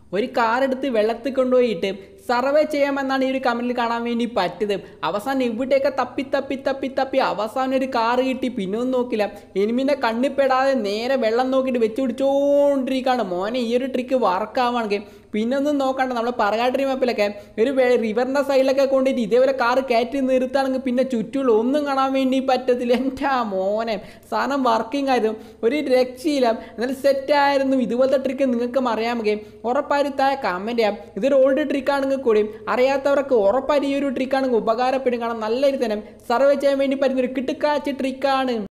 ഒരു കാർ എടുത്ത് വെള്ളത്തിൽ കൊണ്ടുപോയിട്ട് സർവേ ചെയ്യാമെന്നാണ് ഈ ഒരു കമന്റിൽ കാണാൻ വേണ്ടി പറ്റിയത് അവസാനം ഇവിടെയൊക്കെ തപ്പി തപ്പി തപ്പി തപ്പി അവസാനം ഒരു കാറ് കിട്ടി പിന്നെ ഒന്നും നോക്കില്ല എനിമിനെ കണ്ണിപ്പെടാതെ നേരെ വെള്ളം നോക്കിയിട്ട് വെച്ച് പിടിച്ചോണ്ടിരിക്കുകയാണ് മോനെ ഈ ഒരു ട്രിക്ക് വർക്കാവാണെങ്കിൽ പിന്നെ ഒന്നും നോക്കണ്ട നമ്മൾ പറയാട്ടിരി മാപ്പിലൊക്കെ ഒരു റിവറിൻ്റെ സൈഡിലൊക്കെ കൊണ്ടിട്ട് ഇതേപോലെ കാറ് കയറ്റി നിർത്തുകയാണെങ്കിൽ പിന്നെ ചുറ്റുള്ള ഒന്നും കാണാൻ വേണ്ടി പറ്റത്തില്ല എൻ്റെ ആ മോനെ സാധനം വർക്കിംഗ് ആയിരുന്നു ഒരു രക്ഷയില്ല എന്നാലും സെറ്റായിരുന്നു ഇതുപോലത്തെ ട്രിക്ക് നിങ്ങൾക്കും അറിയാമെങ്കിൽ ഉറപ്പായിട്ട് താഴെ കമൻറ്റ് ചെയ്യാം ഇതൊരു ഓൾഡ് ട്രിക്കാണെങ്കിൽ കൂടി അറിയാത്തവർക്ക് ഉറപ്പായിട്ട് ഈ ഒരു ട്രിക്കാണെങ്കിൽ ഉപകാരപ്പെടും കാരണം നല്ലൊരു തന്നെ സർവേ ചെയ്യാൻ വേണ്ടി പറ്റുന്ന ഒരു കിട്ടുക്കാച്ച ട്രിക്കാണ്